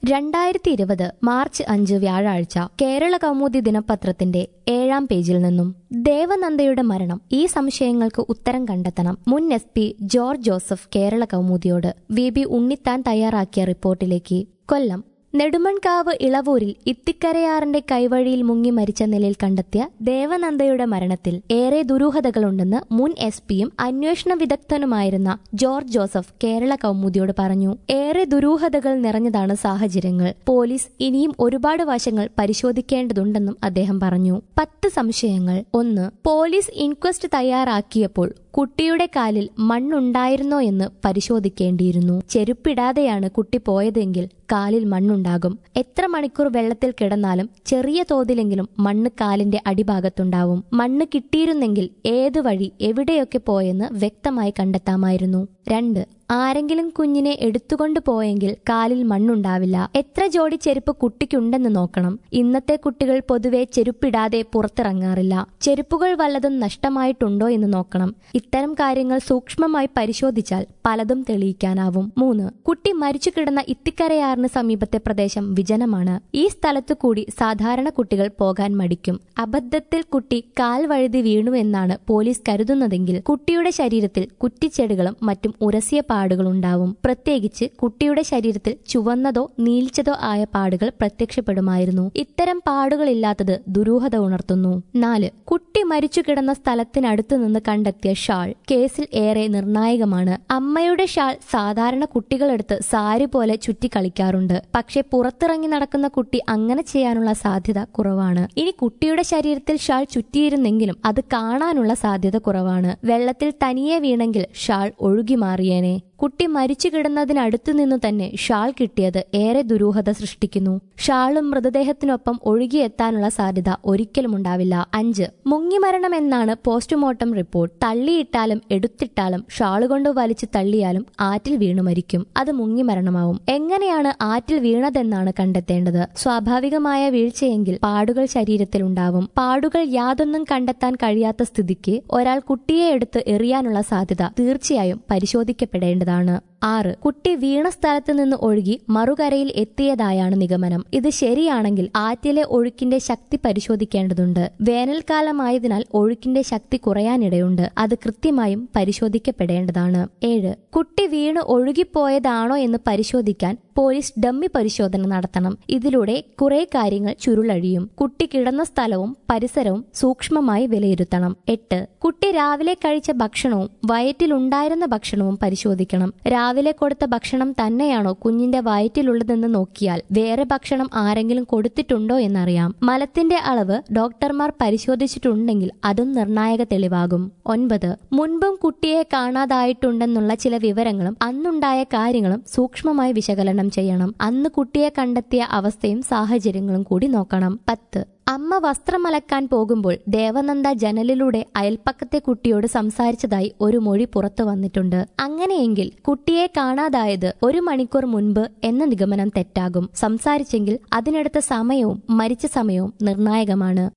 രണ്ടായിരത്തി ഇരുപത് മാർച്ച് അഞ്ച് വ്യാഴാഴ്ച കേരള കൗമുദി ദിനപത്രത്തിന്റെ ഏഴാം പേജിൽ നിന്നും ദേവനന്ദയുടെ മരണം ഈ സംശയങ്ങൾക്ക് ഉത്തരം കണ്ടെത്തണം മുൻ S P George Joseph Kerala കൗമുദിയോട് വി ബി ഉണ്ണിത്താൻ തയ്യാറാക്കിയ റിപ്പോർട്ടിലേക്ക് കൊല്ലം നെടുമൺകാവ് ഇളവൂരിൽ ഇത്തിക്കരയാറിന്റെ കൈവഴിയിൽ മുങ്ങി മരിച്ച നിലയിൽ കണ്ടെത്തിയ ദേവനന്ദയുടെ മരണത്തിൽ ഏറെ ദുരൂഹതകളുണ്ടെന്ന് മുൻ എസ് പിയും അന്വേഷണ വിദഗ്ധനുമായിരുന്ന ജോർജ് ജോസഫ് കേരള കൗമുദിയോട് പറഞ്ഞു ഏറെ ദുരൂഹതകൾ നിറഞ്ഞതാണ് സാഹചര്യങ്ങൾ പോലീസ് ഇനിയും ഒരുപാട് വശങ്ങൾ പരിശോധിക്കേണ്ടതുണ്ടെന്നും അദ്ദേഹം പറഞ്ഞു പത്ത് സംശയങ്ങൾ ഒന്ന് പോലീസ് ഇൻക്വസ്റ്റ് തയ്യാറാക്കിയപ്പോൾ കുട്ടിയുടെ കാലിൽ മണ്ണുണ്ടായിരുന്നോ എന്ന് പരിശോധിക്കേണ്ടിയിരുന്നു ചെരുപ്പിടാതെയാണ് കുട്ടി പോയതെങ്കിൽ കാലിൽ മണ്ണുണ്ടാകും എത്ര മണിക്കൂർ വെള്ളത്തിൽ കിടന്നാലും ചെറിയ തോതിലെങ്കിലും മണ്ണ് കാലിന്റെ അടിഭാഗത്തുണ്ടാവും മണ്ണ് കിട്ടിയിരുന്നെങ്കിൽ ഏത് വഴി എവിടെയൊക്കെ പോയെന്ന് വ്യക്തമായി കണ്ടെത്താമായിരുന്നു രണ്ട് ആരെങ്കിലും കുഞ്ഞിനെ എടുത്തുകൊണ്ട് പോയെങ്കിൽ കാലിൽ മണ്ണുണ്ടാവില്ല എത്ര ജോഡി ചെരുപ്പ് കുട്ടിക്കുണ്ടെന്ന് നോക്കണം ഇന്നത്തെ കുട്ടികൾ പൊതുവെ ചെരുപ്പിടാതെ പുറത്തിറങ്ങാറില്ല ചെരുപ്പുകൾ വല്ലതും നഷ്ടമായിട്ടുണ്ടോ എന്ന് നോക്കണം ഇത്തരം കാര്യങ്ങൾ സൂക്ഷ്മമായി പരിശോധിച്ചാൽ പലതും തെളിയിക്കാനാവും മൂന്ന് കുട്ടി മരിച്ചു കിടന്ന ഇത്തിക്കരയാറിന് സമീപത്തെ പ്രദേശം വിജനമാണ് ഈ സ്ഥലത്തു കൂടി സാധാരണ കുട്ടികൾ പോകാൻ മടിക്കും അബദ്ധത്തിൽ കുട്ടി കാൽ വഴുതി വീണു എന്നാണ് പോലീസ് കരുതുന്നതെങ്കിൽ കുട്ടിയുടെ ശരീരത്തിൽ കുറ്റിച്ചെടുകളും മറ്റും ഉരസിയ പാടുകളുണ്ടാവും പ്രത്യേകിച്ച് കുട്ടിയുടെ ശരീരത്തിൽ ചുവന്നതോ നീൽച്ചതോ ആയ പാടുകൾ പ്രത്യക്ഷപ്പെടുമായിരുന്നു ഇത്തരം പാടുകളില്ലാത്തത് ദുരൂഹത ഉണർത്തുന്നു നാല് കുട്ടി മരിച്ചു കിടന്ന സ്ഥലത്തിനടുത്ത് നിന്ന് കണ്ടെത്തിയ ഷാൾ കേസിൽ ഏറെ നിർണായകമാണ് അമ്മയുടെ ഷാൾ സാധാരണ കുട്ടികളെടുത്ത് സാരി പോലെ ചുറ്റി കളിക്കാറുണ്ട് പക്ഷെ പുറത്തിറങ്ങി നടക്കുന്ന കുട്ടി അങ്ങനെ ചെയ്യാനുള്ള സാധ്യത കുറവാണ് ഇനി കുട്ടിയുടെ ശരീരത്തിൽ ഷാൾ ചുറ്റിയിരുന്നെങ്കിലും അത് കാണാനുള്ള സാധ്യത കുറവാണ് വെള്ളത്തിൽ തനിയെ വീണെങ്കിൽ ഷാൾ ഒഴുകി മാറിയേനെ കുട്ടി മരിച്ചു കിടന്നതിനടുത്തു നിന്നു തന്നെ ഷാൾ കിട്ടിയത് ഏറെ ദുരൂഹത സൃഷ്ടിക്കുന്നു ഷാളും മൃതദേഹത്തിനൊപ്പം ഒഴുകിയെത്താനുള്ള സാധ്യത ഒരിക്കലും ഉണ്ടാവില്ല അഞ്ച് മുങ്ങിമരണം എന്നാണ് പോസ്റ്റ്മോർട്ടം റിപ്പോർട്ട് തള്ളിയിട്ടാലും എടുത്തിട്ടാലും ഷാളുകൊണ്ട് വലിച്ചു തള്ളിയാലും ആറ്റിൽ വീണു മരിക്കും അത് മുങ്ങിമരണമാവും എങ്ങനെയാണ് ആറ്റിൽ വീണതെന്നാണ് കണ്ടെത്തേണ്ടത് സ്വാഭാവികമായ വീഴ്ചയെങ്കിൽ പാടുകൾ ശരീരത്തിൽ ഉണ്ടാവും പാടുകൾ യാതൊന്നും കണ്ടെത്താൻ കഴിയാത്ത സ്ഥിതിക്ക് ഒരാൾ കുട്ടിയെ എടുത്ത് എറിയാനുള്ള സാധ്യത തീർച്ചയായും പരിശോധിക്കപ്പെടേണ്ടതാണ് ആറ് കുട്ടി വീണ സ്ഥലത്ത് നിന്ന് ഒഴുകി മറുകരയിൽ എത്തിയതായാണ് നിഗമനം ഇത് ശരിയാണെങ്കിൽ ആറ്റിലെ ഒഴുക്കിന്റെ ശക്തി പരിശോധിക്കേണ്ടതുണ്ട് വേനൽക്കാലമായതിനാൽ ഒഴുക്കിന്റെ ശക്തി കുറയാനിടയുണ്ട് അത് കൃത്യമായും പരിശോധിക്കപ്പെടേണ്ടതാണ് ഏഴ് കുട്ടി വീണ് ഒഴുകിപ്പോയതാണോ എന്ന് പരിശോധിക്കാൻ പോലീസ് ഡമ്മി പരിശോധന നടത്തണം ഇതിലൂടെ കുറെ കാര്യങ്ങൾ ചുരുളഴിയും കുട്ടി കിടന്ന സ്ഥലവും പരിസരവും സൂക്ഷ്മമായി വിലയിരുത്തണം എട്ട് കുട്ടി രാവിലെ കഴിച്ച ഭക്ഷണവും വയറ്റിലുണ്ടായിരുന്ന ഭക്ഷണവും പരിശോധിക്കണം രാവിലെ കൊടുത്ത ഭക്ഷണം തന്നെയാണോ കുഞ്ഞിന്റെ വയറ്റിലുള്ളതെന്ന് നോക്കിയാൽ വേറെ ഭക്ഷണം ആരെങ്കിലും കൊടുത്തിട്ടുണ്ടോ എന്നറിയാം മലത്തിന്റെ അളവ് ഡോക്ടർമാർ പരിശോധിച്ചിട്ടുണ്ടെങ്കിൽ അതും നിർണായക തെളിവാകും ഒൻപത് മുൻപും കുട്ടിയെ കാണാതായിട്ടുണ്ടെന്നുള്ള ചില വിവരങ്ങളും അന്നുണ്ടായ കാര്യങ്ങളും സൂക്ഷ്മമായി വിശകലനം ചെയ്യണം അന്ന് കുട്ടിയെ കണ്ടെത്തിയ അവസ്ഥയും സാഹചര്യങ്ങളും കൂടി നോക്കണം പത്ത് അമ്മ വസ്ത്രമലക്കാൻ പോകുമ്പോൾ ദേവനന്ദ ജനലിലൂടെ അയൽപ്പക്കത്തെ കുട്ടിയോട് സംസാരിച്ചതായി ഒരു മൊഴി പുറത്തു വന്നിട്ടുണ്ട് അങ്ങനെയെങ്കിൽ കുട്ടിയെ കാണാതായത് ഒരു മണിക്കൂർ മുൻപ് എന്ന നിഗമനം തെറ്റാകും സംസാരിച്ചെങ്കിൽ അതിനെടുത്ത സമയവും മരിച്ച സമയവും നിർണായകമാണ്